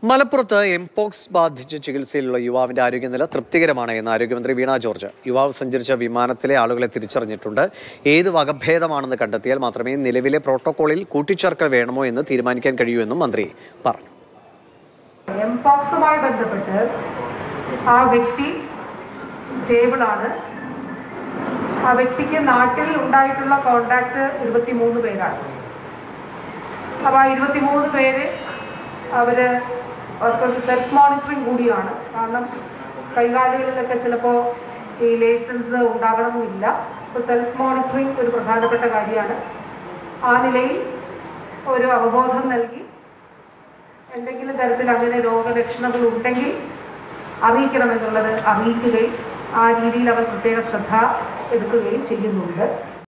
മലപ്പുറത്ത് എംപോക്സ് ബാധിച്ച് ചികിത്സയിലുള്ള യുവാവിന്റെ ആരോഗ്യനില തൃപ്തികരമാണ് എന്ന് ആരോഗ്യമന്ത്രി വീണ ജോർജ് യുവാവ് സഞ്ചരിച്ച വിമാനത്തിലെ ആളുകളെ തിരിച്ചറിഞ്ഞിട്ടുണ്ട് ഏത് വകഭേദമാണെന്ന് കണ്ടെത്തിയാൽ മാത്രമേ നിലവിലെ പ്രോട്ടോകോളിൽ കൂട്ടിച്ചേർക്കൽ വേണമോ എന്ന് തീരുമാനിക്കാൻ കഴിയൂ എന്നും മന്ത്രി പറഞ്ഞു എംപോക്സുമായി ബന്ധപ്പെട്ട് ആ വ്യക്തി സ്റ്റേബിളാണ് ആ വ്യക്തിക്ക് നാട്ടിൽ ഉണ്ടായിട്ടുള്ള കോണ്ടാക്ട് ഇരുപത്തിമൂന്ന് പേരാണ് അപ്പോൾ ആ ഇരുപത്തിമൂന്ന് പേര് അവർ സെൽഫ് മോണിറ്ററിങ് കൂടിയാണ് കാരണം കൈകാലുകളിലൊക്കെ ചിലപ്പോൾ ഈ ലൈസൻസ് ഉണ്ടാകണമെന്നില്ല അപ്പോൾ സെൽഫ് മോണിറ്ററിങ് ഒരു പ്രധാനപ്പെട്ട കാര്യമാണ് ആ നിലയിൽ ഒരു അവബോധം നൽകി എന്തെങ്കിലും തരത്തിൽ അങ്ങനെ രോഗലക്ഷണങ്ങൾ ഉണ്ടെങ്കിൽ അറിയിക്കണമെന്നുള്ളത് അറിയിക്കുകയും ആ രീതിയിൽ അവർ പ്രത്യേക ശ്രദ്ധ എടുക്കുകയും ചെയ്യുന്നുണ്ട്